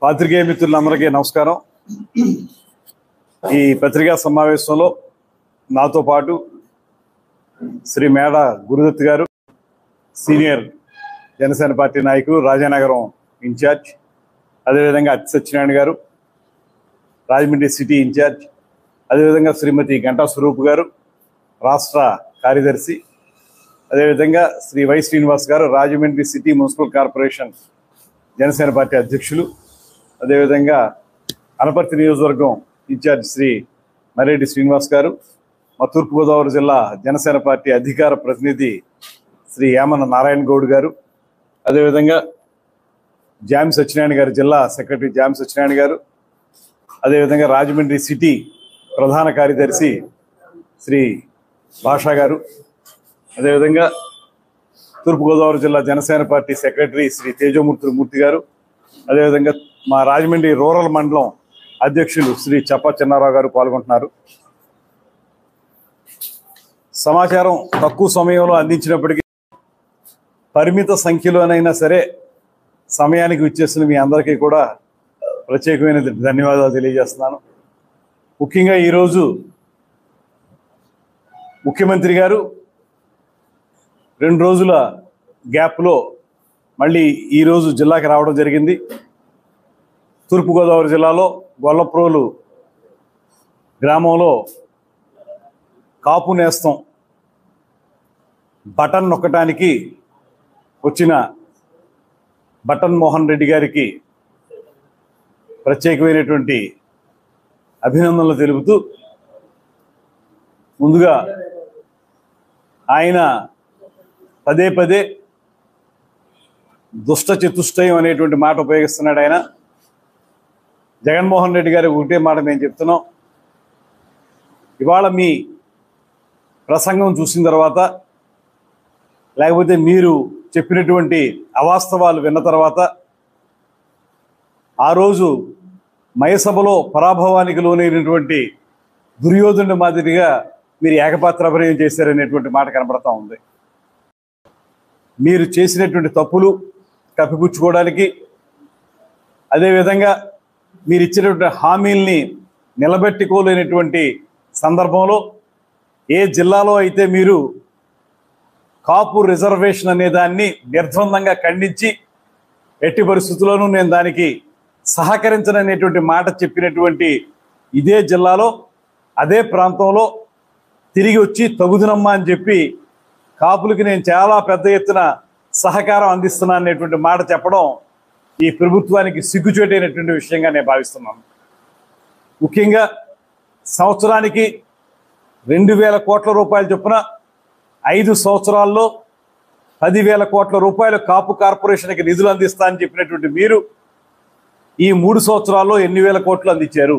పాత్రికేయ మిత్రులందరికీ నమస్కారం ఈ పత్రికా సమావేశంలో నాతో పాటు శ్రీ మేడ గురుదత్ గారు సీనియర్ జనసేన పార్టీ నాయకులు రాజానగరం ఇన్ఛార్జ్ అదేవిధంగా అతి సత్యనారాయణ గారు రాజమండ్రి సిటీ ఇన్ఛార్జ్ అదేవిధంగా శ్రీమతి గంటా స్వరూప్ గారు రాష్ట్ర కార్యదర్శి అదేవిధంగా శ్రీ వై శ్రీనివాస్ గారు Rajahmundry city municipal corporation Janasena party అధ్యక్షులు అదేవిధంగా అనపర్తి నియోజకవర్గం ఇన్ఛార్జ్ శ్రీ మర్రెడ్డి శ్రీనివాస్ గారు మా తూర్పుగోదావరి జిల్లా జనసేన పార్టీ అధికార ప్రతినిధి శ్రీ యామన నారాయణ గౌడ్ గారు అదేవిధంగా జామ్ సత్యనారాయణ గారు జిల్లా సెక్రటరీ జామ్ సత్యనారాయణ గారు అదేవిధంగా రాజమండ్రి సిటీ ప్రధాన కార్యదర్శి శ్రీ భాషా గారు అదేవిధంగా తూర్పుగోదావరి జిల్లా జనసేన పార్టీ సెక్రటరీ శ్రీ తేజమూర్తి మూర్తి గారు అదేవిధంగా మా రాజమండ్రి రూరల్ మండలం అధ్యక్షులు శ్రీ చప్ప చిన్నారావు గారు పాల్గొంటున్నారు సమాచారం తక్కువ సమయంలో అందించినప్పటికీ పరిమిత సంఖ్యలోనైనా సరే సమయానికి వచ్చేసిన మీ అందరికీ కూడా ప్రత్యేకమైన ధన్యవాదాలు తెలియజేస్తున్నాను ముఖ్యంగా ఈరోజు ముఖ్యమంత్రి గారు రెండు రోజుల గ్యాప్లో మళ్ళీ ఈరోజు జిల్లాకి రావడం జరిగింది తూర్పుగోదావరి జిల్లాలో గొల్లప్రోలు గ్రామంలో కాపు నేస్తం బటన్ నొక్కటానికి వచ్చిన బటన్ మోహన్ రెడ్డి గారికి ప్రత్యేకమైనటువంటి అభినందనలు తెలుపుతూ ముందుగా ఆయన పదే పదే దుష్ట చతుష్టయం అనేటువంటి మాట ఉపయోగిస్తున్నాడు ఆయన జగన్మోహన్ రెడ్డి గారి ఒకటే మాట మేము చెప్తున్నాం ఇవాళ మీ ప్రసంగం చూసిన తర్వాత లేకపోతే మీరు చెప్పినటువంటి అవాస్తవాలు విన్న తర్వాత ఆ రోజు మయసభలో పరాభవానికి లోనైనటువంటి దుర్యోధనుడి మాదిరిగా మీరు ఏకపాత్ర అభినయం చేశారనేటువంటి మాట కనబడతా ఉంది మీరు చేసినటువంటి తప్పులు కప్పిపుచ్చుకోవడానికి అదేవిధంగా మీరు ఇచ్చినటువంటి హామీల్ని నిలబెట్టుకోలేనటువంటి సందర్భంలో ఏ జిల్లాలో అయితే మీరు కాపు రిజర్వేషన్ అనే దాన్ని నిర్ద్వందంగా ఖండించి ఎట్టి పరిస్థితుల్లోనూ నేను దానికి సహకరించననేటువంటి మాట చెప్పినటువంటి ఇదే జిల్లాలో అదే ప్రాంతంలో తిరిగి వచ్చి తగుదునమ్మా అని చెప్పి కాపులకి నేను చాలా పెద్ద ఎత్తున సహకారం అందిస్తున్నా అనేటువంటి మాట చెప్పడం ఈ ప్రభుత్వానికి సిగ్గుచేటైనటువంటి విషయంగా నేను భావిస్తున్నాను ముఖ్యంగా సంవత్సరానికి రెండు వేల కోట్ల రూపాయల చొప్పున ఐదు సంవత్సరాల్లో పదివేల కోట్ల రూపాయలు కాపు కార్పొరేషన్కి నిధులు అందిస్తా అని చెప్పినటువంటి మీరు ఈ మూడు సంవత్సరాల్లో ఎన్ని వేల కోట్లు అందించారు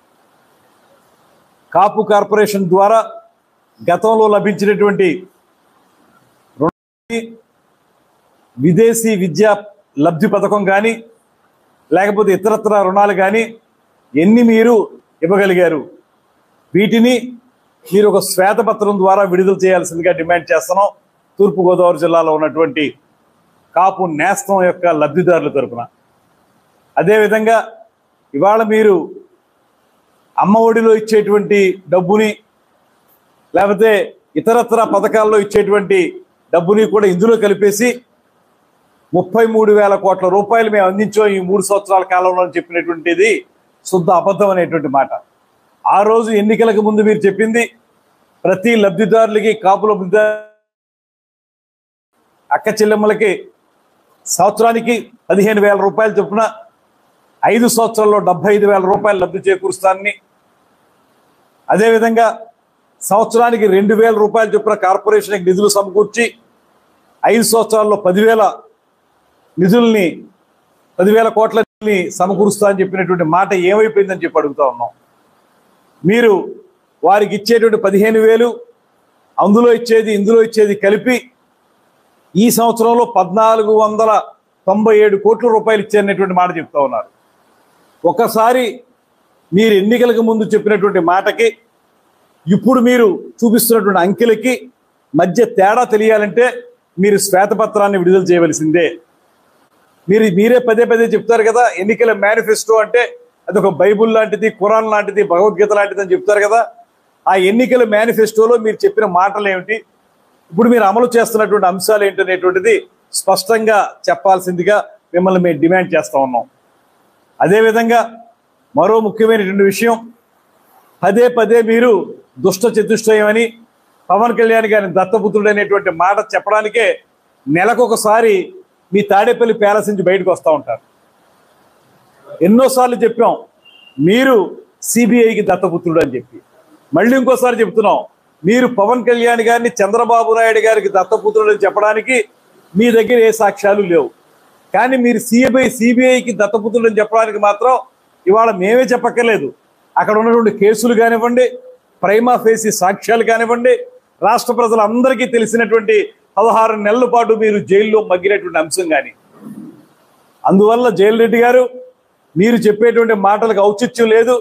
కాపు కార్పొరేషన్ ద్వారా గతంలో లభించినటువంటి రుణాన్ని విదేశీ విద్యా లబ్ధి పథకం కానీ లేకపోతే ఇతరత్ర రుణాలు కానీ ఎన్ని మీరు ఇవ్వగలిగారు వీటిని మీరు ఒక శ్వేతపత్రం ద్వారా విడుదల చేయాల్సిందిగా డిమాండ్ చేస్తున్నాం తూర్పుగోదావరి జిల్లాలో ఉన్నటువంటి కాపు నేస్తం యొక్క లబ్ధిదారుల తరపున అదేవిధంగా ఇవాళ మీరు అమ్మ ఒడిలో ఇచ్చేటువంటి డబ్బుని లేకపోతే ఇతరత్ర పథకాల్లో ఇచ్చేటువంటి డబ్బుని కూడా ఇందులో కలిపేసి ముప్పై మూడు వేల కోట్ల రూపాయలు మేము అందించాం ఈ మూడు సంవత్సరాల కాలంలో అని చెప్పినటువంటిది శుద్ధ అబద్ధం అనేటువంటి మాట ఆ రోజు ఎన్నికలకు ముందు మీరు చెప్పింది ప్రతి లబ్ధిదారులకి కాపు లబ్ధిదారు అక్క చెల్లెమ్మలకి సంవత్సరానికి పదిహేను వేల రూపాయలు చొప్పున ఐదు సంవత్సరాల్లో డెబ్బై ఐదు వేల రూపాయలు లబ్ధి చేకూరుస్తానని అదేవిధంగా సంవత్సరానికి రెండు వేల రూపాయలు చొప్పున కార్పొరేషన్కి నిధులు సమకూర్చి ఐదు సంవత్సరాల్లో పదివేల నిధుల్ని పదివేల కోట్ల నిధుల్ని సమకూరుస్తా అని చెప్పినటువంటి మాట ఏమైపోయిందని చెప్పి అడుగుతా ఉన్నాం మీరు వారికి ఇచ్చేటువంటి పదిహేను వేలు అందులో ఇచ్చేది ఇందులో ఇచ్చేది కలిపి ఈ సంవత్సరంలో పద్నాలుగు వందల తొంభై ఏడు కోట్ల రూపాయలు ఇచ్చారనేటువంటి మాట చెప్తా ఉన్నారు ఒకసారి మీరు ఎన్నికలకు ముందు చెప్పినటువంటి మాటకి ఇప్పుడు మీరు చూపిస్తున్నటువంటి అంకెలకి మధ్య తేడా తెలియాలంటే మీరు శ్వేతపత్రాన్ని విడుదల చేయవలసిందే మీరు మీరే పదే పదే చెప్తారు కదా ఎన్నికల మేనిఫెస్టో అంటే అది ఒక బైబుల్ లాంటిది ఖురాన్ లాంటిది భగవద్గీత లాంటిది అని చెప్తారు కదా ఆ ఎన్నికల మేనిఫెస్టోలో మీరు చెప్పిన మాటలు ఏమిటి ఇప్పుడు మీరు అమలు చేస్తున్నటువంటి అంశాలు ఏంటనేటువంటిది స్పష్టంగా చెప్పాల్సిందిగా మిమ్మల్ని మేము డిమాండ్ చేస్తా ఉన్నాం అదేవిధంగా మరో ముఖ్యమైనటువంటి విషయం పదే పదే మీరు దుష్ట చతుష్టయం అని పవన్ కళ్యాణ్ గారిని దత్తపుత్రుడు అనేటువంటి మాట చెప్పడానికే నెలకొకసారి మీ తాడేపల్లి ప్యాలెస్ నుంచి బయటకు వస్తూ ఉంటారు ఎన్నోసార్లు చెప్పాం మీరు సిబిఐకి దత్తపుత్రుడు అని చెప్పి మళ్ళీ ఇంకోసారి చెప్తున్నాం మీరు పవన్ కళ్యాణ్ గారిని చంద్రబాబు నాయుడు గారికి దత్తపుత్రుడు అని చెప్పడానికి మీ దగ్గర ఏ సాక్ష్యాలు లేవు కానీ మీరు సిబిఐ సిబిఐకి దత్తపుత్రుడు అని చెప్పడానికి మాత్రం ఇవాళ మేమే చెప్పక్కర్లేదు అక్కడ ఉన్నటువంటి కేసులు కానివ్వండి ప్రైమా ఫేసి సాక్ష్యాలు కానివ్వండి రాష్ట్ర ప్రజలందరికీ తెలిసినటువంటి పదహారు నెలల పాటు మీరు జైల్లో మగ్గినటువంటి అంశం కానీ అందువల్ల జైలు రెడ్డి గారు మీరు చెప్పేటువంటి మాటలకు ఔచిత్యం లేదు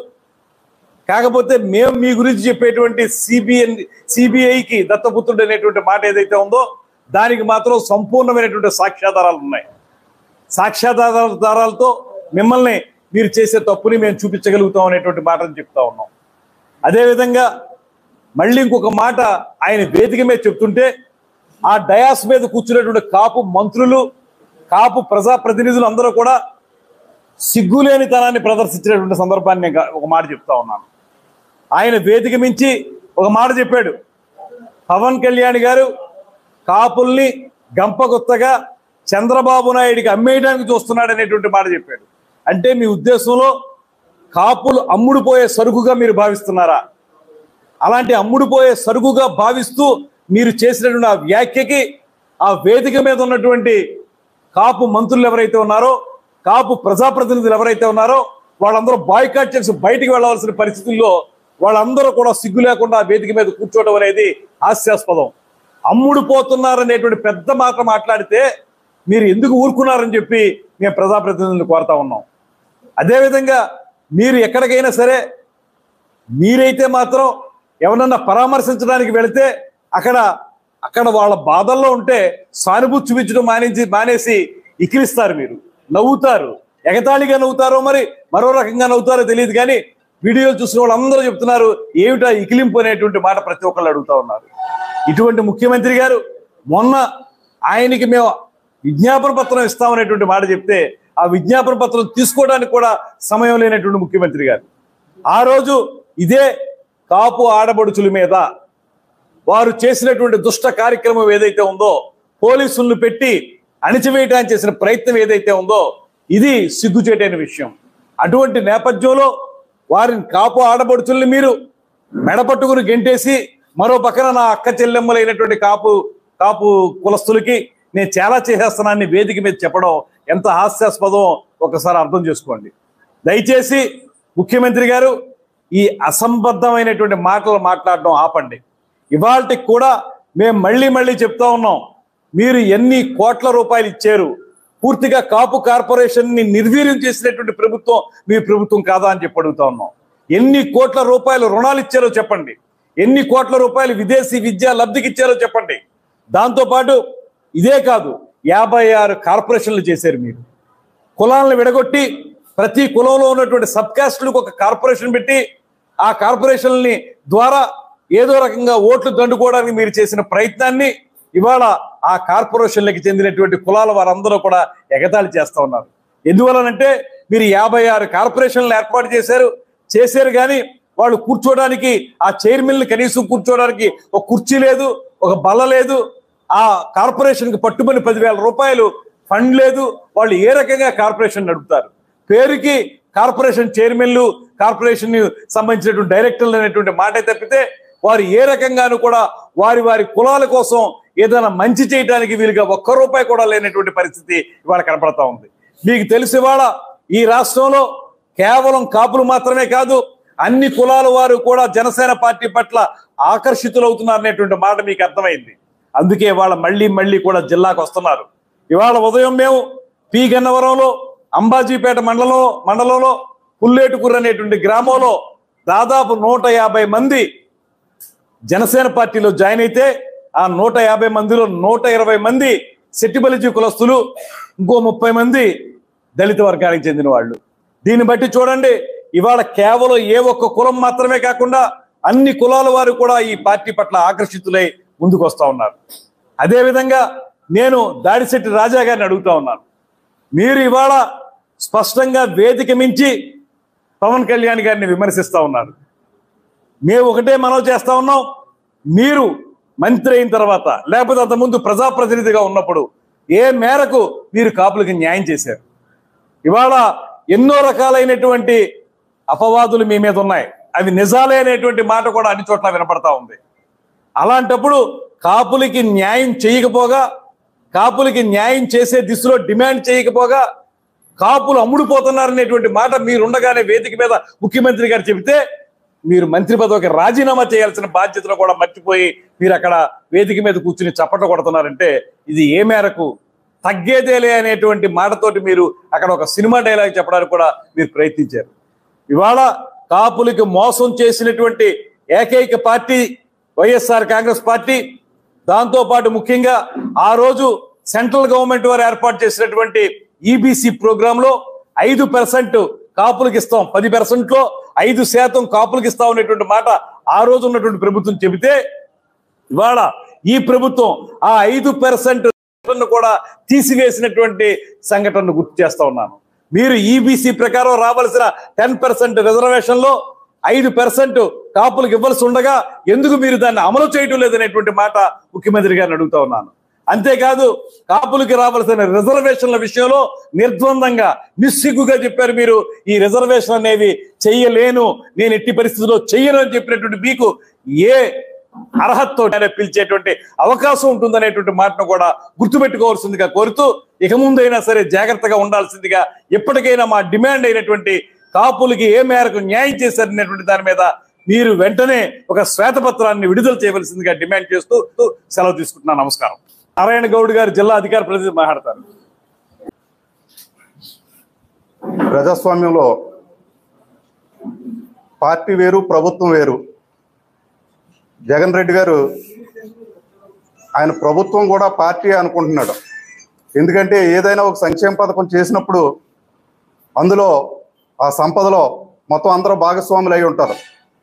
కాకపోతే మేము మీ గురించి చెప్పేటువంటి సిబిఎన్ సిబిఐకి దత్తపుత్రుడు అనేటువంటి మాట ఏదైతే ఉందో దానికి మాత్రం సంపూర్ణమైనటువంటి సాక్ష్యాధారాలు ఉన్నాయి సాక్ష్యాధారాలతో మిమ్మల్ని మీరు చేసే తప్పుని మేము చూపించగలుగుతాం అనేటువంటి మాటను చెప్తా ఉన్నాం అదేవిధంగా మళ్ళీ ఇంకొక మాట ఆయన వేదిక మీద చెప్తుంటే ఆ డయాస్ మీద కూర్చున్నటువంటి కాపు మంత్రులు కాపు ప్రజాప్రతినిధులు అందరూ కూడా సిగ్గులేని తనాన్ని ప్రదర్శించినటువంటి సందర్భాన్ని నేను ఒక మాట చెప్తా ఉన్నాను ఆయన వేదిక మించి ఒక మాట చెప్పాడు పవన్ కళ్యాణ్ గారు కాపుల్ని గంపగుత్తగా చంద్రబాబు నాయుడికి అమ్మేయడానికి చూస్తున్నాడు అనేటువంటి మాట చెప్పాడు అంటే మీ ఉద్దేశంలో కాపులు అమ్ముడుపోయే సరుకుగా మీరు భావిస్తున్నారా అలాంటి అమ్ముడుపోయే సరుకుగా భావిస్తూ మీరు చేసినటువంటి ఆ వ్యాఖ్యకి ఆ వేదిక మీద ఉన్నటువంటి కాపు మంత్రులు ఎవరైతే ఉన్నారో కాపు ప్రజాప్రతినిధులు ఎవరైతే ఉన్నారో వాళ్ళందరూ బాయ్కాట్ చేసి బయటికి వెళ్ళవలసిన పరిస్థితుల్లో వాళ్ళందరూ కూడా సిగ్గు లేకుండా ఆ వేదిక మీద కూర్చోవడం అనేది హాస్యాస్పదం అమ్ముడు పోతున్నారనేటువంటి పెద్ద మాట మాట్లాడితే మీరు ఎందుకు ఊరుకున్నారని చెప్పి మేము ప్రజాప్రతినిధులను కోరుతా ఉన్నాం అదేవిధంగా మీరు ఎక్కడికైనా సరే మీరైతే మాత్రం ఎవరన్నా పరామర్శించడానికి వెళితే అక్కడ అక్కడ వాళ్ళ బాధల్లో ఉంటే సానుభూతి చూపించడం మానేసి మానేసి ఇకిలిస్తారు మీరు నవ్వుతారు ఎగతాళిగా నవ్వుతారో మరి మరో రకంగా నవ్వుతారో తెలియదు కానీ వీడియోలు చూసిన వాళ్ళందరూ చెప్తున్నారు ఏమిటా ఇకిలింపు అనేటువంటి మాట ప్రతి ఒక్కళ్ళు అడుగుతా ఉన్నారు ఇటువంటి ముఖ్యమంత్రి గారు మొన్న ఆయనకి మేము విజ్ఞాపన పత్రం ఇస్తామనేటువంటి మాట చెప్తే ఆ విజ్ఞాపన పత్రం తీసుకోవడానికి కూడా సమయం లేనటువంటి ముఖ్యమంత్రి గారు ఆ రోజు ఇదే కాపు ఆడబడుచుల మీద వారు చేసినటువంటి దుష్ట కార్యక్రమం ఏదైతే ఉందో పోలీసులను పెట్టి అణిచివేయడానికి చేసిన ప్రయత్నం ఏదైతే ఉందో ఇది సిగ్గుచేటైన విషయం అటువంటి నేపథ్యంలో వారిని కాపు ఆడబడుచుల్ని మీరు మెడపట్టుకుని గెంటేసి మరో పక్కన నా అక్క చెల్లెమ్మలైనటువంటి కాపు కాపు కులస్తులకి నేను చాలా చేసేస్తున్నానని వేదిక మీద చెప్పడం ఎంత హాస్యాస్పదం ఒకసారి అర్థం చేసుకోండి దయచేసి ముఖ్యమంత్రి గారు ఈ అసంబద్ధమైనటువంటి మాటలు మాట్లాడడం ఆపండి ఇవాళకి కూడా మేము మళ్ళీ మళ్ళీ చెప్తా ఉన్నాం మీరు ఎన్ని కోట్ల రూపాయలు ఇచ్చారు పూర్తిగా కాపు కార్పొరేషన్ ని నిర్వీర్యం చేసినటువంటి ప్రభుత్వం మీ ప్రభుత్వం కాదా అని చెప్పి అడుగుతా ఉన్నాం ఎన్ని కోట్ల రూపాయలు రుణాలు ఇచ్చారో చెప్పండి ఎన్ని కోట్ల రూపాయలు విదేశీ విద్యా లబ్ధికి ఇచ్చారో చెప్పండి దాంతోపాటు ఇదే కాదు యాభై ఆరు కార్పొరేషన్లు చేశారు మీరు కులాలను విడగొట్టి ప్రతి కులంలో ఉన్నటువంటి సబ్ కాస్టులకు ఒక కార్పొరేషన్ పెట్టి ఆ కార్పొరేషన్ని ద్వారా ఏదో రకంగా ఓట్లు దండుకోవడానికి మీరు చేసిన ప్రయత్నాన్ని ఇవాళ ఆ కార్పొరేషన్లకి చెందినటువంటి కులాల వారందరూ కూడా ఎగతాళి చేస్తా ఉన్నారు ఎందువలనంటే మీరు యాభై ఆరు కార్పొరేషన్లు ఏర్పాటు చేశారు చేశారు కానీ వాళ్ళు కూర్చోవడానికి ఆ చైర్మన్ కనీసం కూర్చోవడానికి ఒక కుర్చీ లేదు ఒక బల్ల లేదు ఆ కార్పొరేషన్కి పట్టుబడి పదివేల రూపాయలు ఫండ్ లేదు వాళ్ళు ఏ రకంగా కార్పొరేషన్ నడుపుతారు పేరుకి కార్పొరేషన్ చైర్మన్లు కార్పొరేషన్ సంబంధించినటువంటి డైరెక్టర్లు అనేటువంటి మాట తప్పితే వారు ఏ రకంగానూ కూడా వారి వారి కులాల కోసం ఏదైనా మంచి చేయడానికి వీలుగా ఒక్క రూపాయి కూడా లేనటువంటి పరిస్థితి ఇవాళ కనపడతా ఉంది మీకు తెలిసి ఇవాళ ఈ రాష్ట్రంలో కేవలం కాపులు మాత్రమే కాదు అన్ని కులాల వారు కూడా జనసేన పార్టీ పట్ల ఆకర్షితులవుతున్నారు అనేటువంటి మాట మీకు అర్థమైంది అందుకే ఇవాళ మళ్ళీ మళ్ళీ కూడా జిల్లాకు వస్తున్నారు ఇవాళ ఉదయం మేము పి గన్నవరంలో అంబాజీపేట మండలంలో మండలంలో పుల్లేటుకుర్ర అనేటువంటి గ్రామంలో దాదాపు నూట యాభై మంది జనసేన పార్టీలో జాయిన్ అయితే ఆ నూట యాభై మందిలో నూట ఇరవై మంది సెట్టిబలిజీ కులస్తులు ఇంకో ముప్పై మంది దళిత వర్గానికి చెందిన వాళ్ళు దీన్ని బట్టి చూడండి ఇవాళ కేవలం ఏ ఒక్క కులం మాత్రమే కాకుండా అన్ని కులాల వారు కూడా ఈ పార్టీ పట్ల ఆకర్షితులై ముందుకు వస్తా ఉన్నారు అదేవిధంగా నేను దాడిశెట్టి రాజా గారిని అడుగుతా ఉన్నాను మీరు ఇవాళ స్పష్టంగా వేదిక మించి పవన్ కళ్యాణ్ గారిని విమర్శిస్తా ఉన్నారు మేము ఒకటే మనవి చేస్తా ఉన్నాం మీరు మంత్రి అయిన తర్వాత లేకపోతే అంతకుముందు ప్రజాప్రతినిధిగా ఉన్నప్పుడు ఏ మేరకు మీరు కాపులకి న్యాయం చేశారు ఇవాళ ఎన్నో రకాలైనటువంటి అపవాదులు మీ మీద ఉన్నాయి అవి నిజాలే అనేటువంటి మాట కూడా అన్ని చోట్ల వినపడతా ఉంది అలాంటప్పుడు కాపులకి న్యాయం చేయకపోగా కాపులకి న్యాయం చేసే దిశలో డిమాండ్ చేయకపోగా కాపులు అమ్ముడుపోతున్నారనేటువంటి మాట మీరుండగానే వేదిక మీద ముఖ్యమంత్రి గారు చెబితే మీరు మంత్రి పదవికి రాజీనామా చేయాల్సిన బాధ్యతను కూడా మర్చిపోయి మీరు అక్కడ వేదిక మీద కూర్చుని చప్పట కొడుతున్నారంటే ఇది ఏ మేరకు తగ్గేదేలే అనేటువంటి మాటతోటి మీరు అక్కడ ఒక సినిమా డైలాగ్ చెప్పడానికి కూడా మీరు ప్రయత్నించారు ఇవాళ కాపులకి మోసం చేసినటువంటి ఏకైక పార్టీ వైఎస్ఆర్ కాంగ్రెస్ పార్టీ దాంతో పాటు ముఖ్యంగా ఆ రోజు సెంట్రల్ గవర్నమెంట్ వారు ఏర్పాటు చేసినటువంటి ఈబీసీ ప్రోగ్రామ్ లో ఐదు పర్సెంట్ కాపులకు ఇస్తాం పది పర్సెంట్ లో ఐదు శాతం కాపులకు ఇస్తాం అనేటువంటి మాట ఆ రోజు ఉన్నటువంటి ప్రభుత్వం చెబితే ఇవాళ ఈ ప్రభుత్వం ఆ ఐదు పర్సెంట్ కూడా తీసివేసినటువంటి సంఘటనను గుర్తు చేస్తా ఉన్నాను మీరు ఈబీసీ ప్రకారం రావాల్సిన టెన్ పర్సెంట్ రిజర్వేషన్ లో ఐదు పర్సెంట్ కాపులకు ఇవ్వాల్సి ఉండగా ఎందుకు మీరు దాన్ని అమలు చేయటం లేదనేటువంటి మాట ముఖ్యమంత్రి గారిని అడుగుతా ఉన్నాను అంతేకాదు కాపులకి రావాల్సిన రిజర్వేషన్ల విషయంలో నిర్ద్వందంగా నిస్సిగ్గుగా చెప్పారు మీరు ఈ రిజర్వేషన్ అనేవి చెయ్యలేను నేను ఎట్టి పరిస్థితుల్లో చెయ్యను అని చెప్పినటువంటి మీకు ఏ అర్హతతో పిలిచేటువంటి అవకాశం ఉంటుందనేటువంటి మాటను కూడా గుర్తుపెట్టుకోవాల్సిందిగా కోరుతూ ఇక ముందైనా సరే జాగ్రత్తగా ఉండాల్సిందిగా ఎప్పటికైనా మా డిమాండ్ అయినటువంటి కాపులకి ఏ మేరకు న్యాయం చేశారనేటువంటి దాని మీద మీరు వెంటనే ఒక శ్వేతపత్రాన్ని విడుదల చేయవలసిందిగా డిమాండ్ చేస్తూ సెలవు తీసుకుంటున్నాను నమస్కారం నారాయణ గౌడ్ గారు జిల్లా అధికార ప్రతినిధి మాట్లాడతారు ప్రజాస్వామ్యంలో పార్టీ వేరు ప్రభుత్వం వేరు జగన్ రెడ్డి గారు ఆయన ప్రభుత్వం కూడా పార్టీ అనుకుంటున్నాడు ఎందుకంటే ఏదైనా ఒక సంక్షేమ పథకం చేసినప్పుడు అందులో ఆ సంపదలో మొత్తం అందరూ భాగస్వాములు అయి ఉంటారు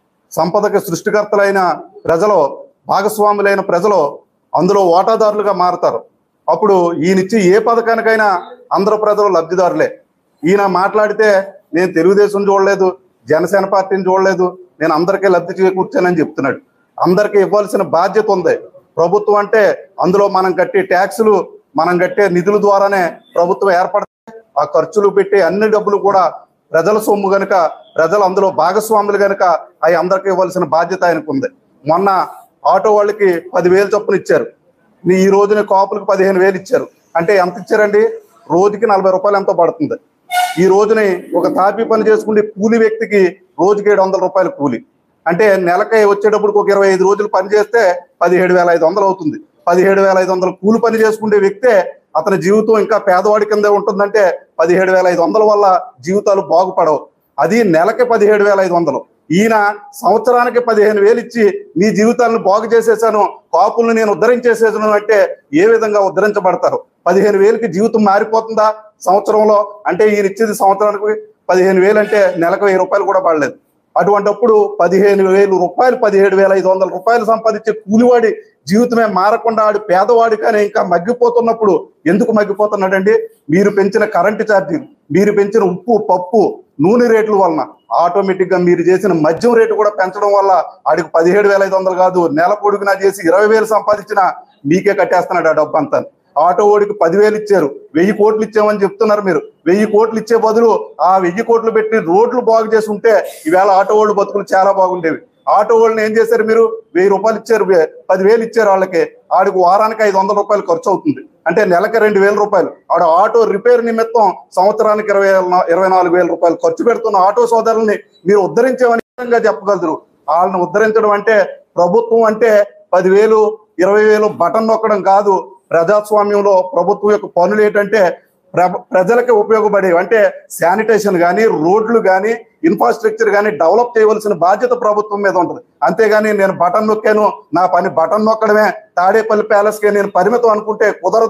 సంపదకి సృష్టికర్తలైన ప్రజలు భాగస్వాములైన ప్రజలు అందులో వాటాదారులుగా మారుతారు అప్పుడు ఈయనిచ్చి ఏ పథకానికైనా అందరూ ప్రజలు లబ్ధిదారులే ఈయన మాట్లాడితే నేను తెలుగుదేశం చూడలేదు జనసేన పార్టీని చూడలేదు నేను అందరికీ లబ్ధి చేకూర్చానని చెప్తున్నాడు అందరికీ ఇవ్వాల్సిన బాధ్యత ఉంది ప్రభుత్వం అంటే అందులో మనం కట్టే ట్యాక్సులు మనం కట్టే నిధుల ద్వారానే ప్రభుత్వం ఏర్పడతాయి ఆ ఖర్చులు పెట్టే అన్ని డబ్బులు కూడా ప్రజల సొమ్ము గనుక ప్రజలు అందులో భాగస్వాములు గనుక అవి అందరికీ ఇవ్వాల్సిన బాధ్యత ఆయనకు ఉంది మొన్న ఆటో వాళ్ళకి పదివేలు చొప్పున ఇచ్చారు నీ ఈ రోజున కాపులకు పదిహేను వేలు ఇచ్చారు అంటే ఎంత ఇచ్చారండి రోజుకి నలభై రూపాయలు ఎంతో పడుతుంది ఈ రోజుని ఒక తాపీ పని చేసుకునే కూలి వ్యక్తికి రోజుకి ఏడు వందల రూపాయలు కూలి అంటే నెలకి వచ్చేటప్పుడు ఒక ఇరవై ఐదు రోజులు పని చేస్తే పదిహేడు వేల ఐదు వందలు అవుతుంది పదిహేడు వేల ఐదు వందలు కూలి పని చేసుకునే వ్యక్తే అతని జీవితం ఇంకా పేదవాడి కిందే ఉంటుందంటే పదిహేడు వేల ఐదు వందల వల్ల జీవితాలు బాగుపడవు అది నెలకి పదిహేడు వేల ఐదు వందలు ఈయన సంవత్సరానికి పదిహేను వేలు ఇచ్చి మీ జీవితాలను బాగు చేసేసాను కాపుల్ని నేను ఉద్ధరించేసేసాను అంటే ఏ విధంగా ఉద్ధరించబడతారు పదిహేను వేలకి జీవితం మారిపోతుందా సంవత్సరంలో అంటే ఈయన ఇచ్చేది సంవత్సరానికి పదిహేను వేలు అంటే నెలకు వెయ్యి రూపాయలు కూడా పడలేదు అటువంటప్పుడు పదిహేను వేలు రూపాయలు పదిహేడు వేల ఐదు వందల రూపాయలు సంపాదించే కూలివాడి జీవితమే మారకుండా ఆడు పేదవాడి కానీ ఇంకా మగ్గిపోతున్నప్పుడు ఎందుకు మగ్గిపోతున్నాడండి మీరు పెంచిన కరెంటు ఛార్జీలు మీరు పెంచిన ఉప్పు పప్పు నూనె రేట్ల వలన ఆటోమేటిక్ గా మీరు చేసిన మద్యం రేటు కూడా పెంచడం వల్ల ఆడికి పదిహేడు వేల ఐదు వందలు కాదు నెల పొడుగునా చేసి ఇరవై వేలు సంపాదించిన మీకే కట్టేస్తున్నాడు ఆ డబ్బు అంతా ఆటో ఓడికి పదివేలు ఇచ్చారు వెయ్యి కోట్లు ఇచ్చామని చెప్తున్నారు మీరు వెయ్యి కోట్లు ఇచ్చే బదులు ఆ వెయ్యి కోట్లు పెట్టి రోడ్లు బాగు చేసి ఉంటే ఈవేళ ఆటో వాళ్ళు బతుకులు చాలా బాగుండేవి ఆటో వాళ్ళని ఏం చేశారు మీరు వెయ్యి రూపాయలు ఇచ్చారు వే- పదివేలు ఇచ్చారు వాళ్ళకి ఆడికి వారానికి ఐదు వందల రూపాయలు ఖర్చు అవుతుంది అంటే నెలకి రెండు వేల రూపాయలు ఆడ ఆటో రిపేర్ నిమిత్తం సంవత్సరానికి ఇరవై వేల- ఇరవై నాలుగు వేల రూపాయలు ఖర్చు పెడుతున్న ఆటో సోదరుల్ని మీరు ఉద్ధరించేవని విధంగా చెప్పగలరు వాళ్ళని ఉద్ధరించడం అంటే ప్రభుత్వం అంటే పదివేలు ఇరవై వేలు బటన్ నొక్కడం కాదు ప్రజాస్వామ్యంలో ప్రభుత్వం యొక్క పనులు ఏంటంటే ప్ర- ప్రజలకు ఉపయోగపడేవి అంటే శానిటేషన్ కానీ రోడ్లు కానీ ఇన్ఫ్రాస్ట్రక్చర్ కానీ డెవలప్ చేయవలసిన బాధ్యత ప్రభుత్వం మీద ఉంటుంది అంతేగాని నేను బటన్ నొక్కాను నా పని బటన్ నొక్కడమే తాడేపల్లి ప్యాలెస్ కి నేను పరిమితం అనుకుంటే కుదరదు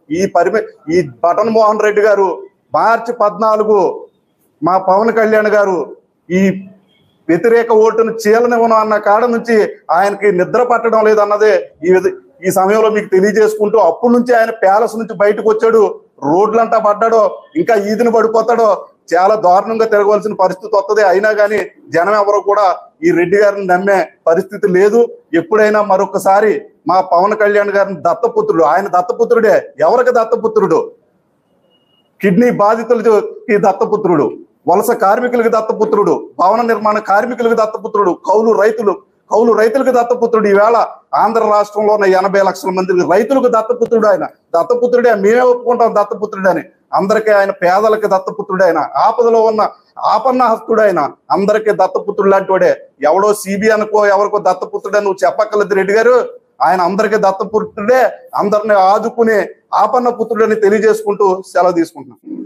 ఈ పరిమి ఈ బటన్ మోహన్ రెడ్డి గారు మార్చి పద్నాలుగు మా పవన్ కళ్యాణ్ గారు ఈ వ్యతిరేక ఓటును చీలనివ్వను అన్న కాడ నుంచి ఆయనకి నిద్ర పట్టడం లేదన్నదే ఈ విధ- ఈ సమయంలో మీకు తెలియజేసుకుంటూ అప్పటి నుంచి ఆయన ప్యాలెస్ నుంచి బయటకు వచ్చాడు రోడ్లంటా పడ్డాడో ఇంకా ఈదిన పడిపోతాడో చాలా దారుణంగా తిరగవలసిన పరిస్థితి వస్తుంది అయినా కానీ జనం ఎవరు కూడా ఈ రెడ్డి గారిని నమ్మే పరిస్థితి లేదు ఎప్పుడైనా మరొకసారి మా పవన్ కళ్యాణ్ గారిని దత్తపుత్రుడు ఆయన దత్తపుత్రుడే ఎవరికి దత్తపుత్రుడు కిడ్నీ బాధితులకి దత్తపుత్రుడు వలస కార్మికులకు దత్తపుత్రుడు భవన నిర్మాణ కార్మికులకు దత్తపుత్రుడు కౌలు రైతులు కౌలు రైతులకు దత్తపుత్రుడు ఈవేళ ఆంధ్ర రాష్ట్రంలో ఉన్న ఎనభై లక్షల మంది రైతులకు దత్తపుత్రుడు ఆయన దత్తపుత్రుడే మేమే ఒప్పుకుంటాం దత్తపుత్రుడు అని అందరికీ ఆయన పేదలకు దత్తపుత్రుడు ఆయన ఆపదలో ఉన్న ఆపన్న హస్తుడు ఆయన అందరికీ దత్తపుత్రుడు లాంటి వాడే ఎవడో సిబి అనుకో ఎవరికో దత్తపుత్రుడే నువ్వు చెప్పక్కర్లేదు రెడ్డి గారు ఆయన అందరికీ దత్తపుత్రుడే అందరిని ఆదుకునే ఆపన్న పుత్రుడని తెలియజేసుకుంటూ సెలవు తీసుకుంటున్నాం